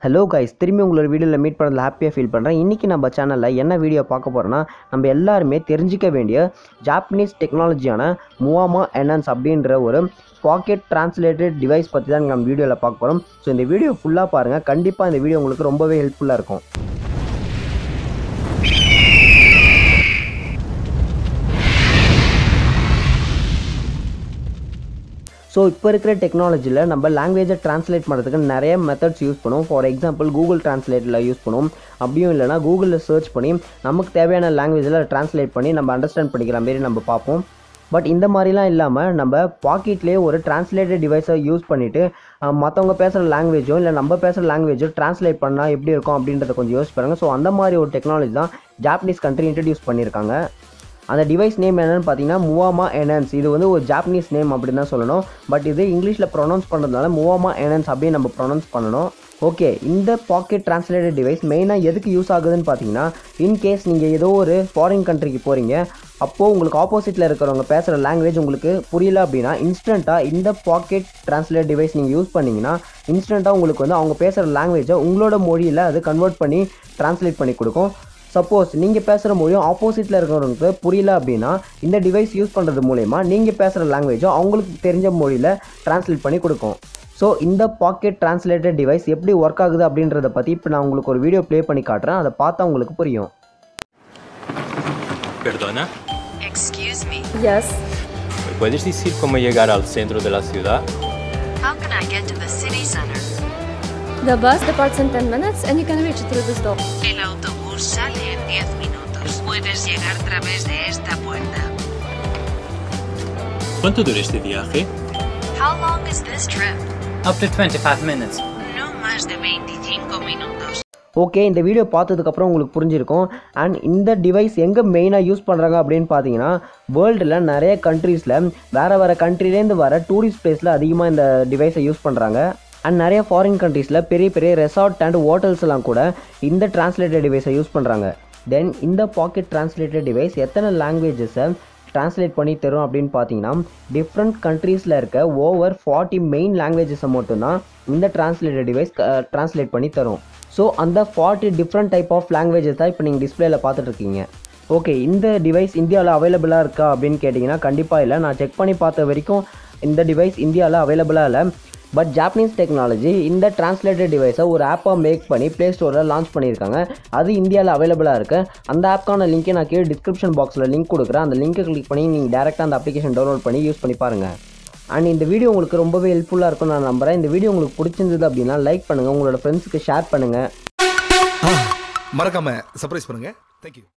Hello guys திரும்பி உங்களோட வீடியோவில் மீட் பண்ணதில் ஹாப்பியாக ஃபீல் பண்ணுறேன் இன்றைக்கி நம்ம சேனலில் என்ன வீடியோ பார்க்க போகிறோன்னா நம்ம எல்லாருமே தெரிஞ்சிக்க வேண்டிய ஜாப்பனீஸ் டெக்னாலஜியான முவாமா என்ஹான்ஸ் அப்படின்ற ஒரு பாக்கெட் டிரான்ஸ்லேட்டட் டிவைஸ் பற்றி தான் நம்ம வீடியோவில் பார்க்க போகிறோம் ஸோ இந்த வீடியோ ஃபுல்லாக பாருங்கள் கண்டிப்பாக இந்த வீடியோ உங்களுக்கு ரொம்பவே ஹெல்ப்ஃபுல்லாக இருக்கும் ஸோ இப்போ இருக்கிற டெக்னாலஜியில் நம்ம லாங்குவேஜை ட்ரான்ஸ்லேட் பண்ணுறதுக்கு நிறைய மெத்தட்ஸ் யூஸ் பண்ணுவோம் ஃபார் எக்ஸாம்பிள் கூகுள் ட்ரான்ஸ்லேட்டில் யூஸ் பண்ணுவோம் அப்படியும் இல்லைனா கூகுளில் சர்ச் பண்ணி நமக்கு தேவையான லாங்குவேஜில் ட்ரான்ஸ்லேட் பண்ணி நம்ம அண்டர்ஸ்டாண்ட் பண்ணிக்கிற மாரி நம்ம பார்ப்போம் பட் இந்த மாதிரிலாம் இல்லாமல் நம்ம பாக்கெட்லேயே ஒரு டிரான்ஸ்லேட்டட் டிவைஸை யூஸ் பண்ணிவிட்டு மற்றவங்க பேசுகிற லாங்குவேஜோ இல்லை நம்ம பேசுகிற லாங்குவேஜோ ட்ரான்ஸ்லேட் பண்ணால் எப்படி இருக்கும் அப்படின்றத கொஞ்சம் யோசிச்சு பாருங்கள் ஸோ அந்த மாதிரி ஒரு டெக்னாலஜி தான் ஜாப்பனீஸ் கண்ட்ரி இன்ட்ரடியூஸ் பண்ணியிருக்காங்க அந்த டிவைஸ் நேம் என்னன்னு பார்த்தீங்கன்னா முவாமா எனன்ஸ் இது வந்து ஒரு ஜாப்பனீஸ் நேம் அப்படின்னு தான் சொல்லணும் பட் இது இங்கிலீஷில் ப்ரொனவுன்ஸ் பண்ணுறதுனால முவாமா எனன்ஸ் அப்படின்னு நம்ம ப்ரொனவுன்ஸ் பண்ணணும் ஓகே இந்த பாக்கெட் டிரான்ஸ்லேட்டட் டிவைஸ் மெயினாக எதுக்கு யூஸ் ஆகுதுன்னு பார்த்தீங்கன்னா இன்கேஸ் நீங்கள் ஏதோ ஒரு ஃபாரின் கண்ட்ரிக்கு போகிறீங்க அப்போது உங்களுக்கு ஆப்போசிட்டில் இருக்கிறவங்க பேசுகிற லாங்குவேஜ் உங்களுக்கு புரியல அப்படின்னா இன்ஸ்டண்ட்டாக இந்த பாக்கெட் டிரான்ஸ்லேட் டிவைஸ் நீங்கள் யூஸ் பண்ணிங்கன்னா இன்ஸ்டண்ட்டாக உங்களுக்கு வந்து அவங்க பேசுகிற லாங்குவேஜை உங்களோட மொழியில் அது கன்வெர்ட் பண்ணி டிரான்ஸ்லேட் பண்ணி கொடுக்கும் சப்போஸ் நீங்கள் பேசுகிற மொழியும் ஆப்போசிட்டில் இருக்கிறவங்களுக்கு புரியல அப்படின்னா இந்த டிவைஸ் யூஸ் பண்ணுறது மூலயமா நீங்கள் பேசுகிற லாங்குவேஜும் அவங்களுக்கு தெரிஞ்ச மொழியில் டிரான்ஸ்லேட் பண்ணி கொடுக்கும் ஸோ இந்த பாக்கெட் டிரான்ஸ்லேட்டட் டிவைஸ் எப்படி ஒர்க் ஆகுது அப்படின்றத பற்றி இப்போ நான் உங்களுக்கு ஒரு வீடியோ ப்ளே பண்ணி காட்டுறேன் அதை பார்த்தா உங்களுக்கு புரியும் Perdona, Excuse me. Yes. ¿me puedes decir cómo llegar al centro de la ciudad? How can I get to the city center? The bus departs in 10 minutes and you can reach it through this door. El autobús sale en 10 minutos. Puedes llegar a través de esta puerta. ¿Cuánto dura este viaje? How long is this trip? Up to 25 minutes. No más de 25 minutos. Okay இந்த video பார்த்ததுக்கப்புறம் உங்களுக்கு புரிஞ்சிருக்கும் and இந்த device எங்கே மெயினாக use பண்ணுறாங்க அப்படின்னு பார்த்தீங்கன்னா வேர்ல்டில் நிறைய கண்ட்ரீஸில் வேறு வேறு கண்ட்ரிலேருந்து வர டூரிஸ்ட் பிளேஸில் அதிகமாக இந்த டிவைஸை யூஸ் பண்ணுறாங்க அண்ட் நிறைய ஃபாரின் கண்ட்ரீஸில் பெரிய பெரிய ரெசார்ட் அண்ட் ஹோட்டல்ஸ் எல்லாம் கூட இந்த டிரான்ஸ்லேட்டட் டிவைஸை யூஸ் பண்ணுறாங்க தென் இந்த பாக்கெட் டிரான்ஸ்லேட்டட் டிவைஸ் எத்தனை லாங்குவேஜஸை ட்ரான்ஸ்லேட் பண்ணி தரும் அப்படின்னு பார்த்தீங்கன்னா டிஃப்ரெண்ட் கண்ட்ரீஸில் இருக்க ஓவர் ஃபார்ட்டி மெயின் லாங்குவேஜஸை மட்டும்தான் இந்த டிரான்ஸ்லேட்டட் டிவைஸ் ட்ரான்ஸ்லேட் பண்ணி தரும் ஸோ அந்த forty different type of languages தான் இப்போ நீங்கள் டிஸ்பிளேல பார்த்துட்ருக்கீங்க ஓகே இந்த டிவைஸ் இந்தியாவில் அவைலபிளாக இருக்கா அப்படின்னு கேட்டிங்கன்னா கண்டிப்பாக இல்லை நான் செக் பண்ணி பார்த்த வரைக்கும் இந்த டிவைஸ் இந்தியாவில் அவைலபிளாக இல்லை பட் ஜாப்பனீஸ் டெக்னாலஜி இந்த டிரான்ஸ்லேட்டட் டிவைஸை ஒரு ஆப்பாக மேக் பண்ணி ப்ளே ஸ்டோரில் லான்ச் பண்ணியிருக்காங்க அது இந்தியாவில் அவைலபிளாக இருக்குது அந்த ஆப்க்கான லிங்க்கை நான் கீழே டிஸ்கிரிப்ஷன் பாக்ஸில் லிங்க் கொடுக்குறேன் அந்த லிங்க்கை கிளிக் பண்ணி நீங்கள் டேரெக்டாக அந்த அப்ளிகேஷன் டவுன்லோட் பண்ணி யூஸ் பண்ணி பாருங்கள் அண்ட் இந்த வீடியோ உங்களுக்கு ரொம்பவே ஹெல்ப்ஃபுல்லாக இருக்கும் நான் நம்புறேன் இந்த வீடியோ உங்களுக்கு பிடிச்சிருந்தது அப்படின்னா லைக் பண்ணுங்கள் உங்களோட ஃப்ரெண்ட்ஸுக்கு ஷேர் பண்ணுங்கள் மறக்காம சர்ப்ரைஸ் பண்ணுங்க தேங்க்யூ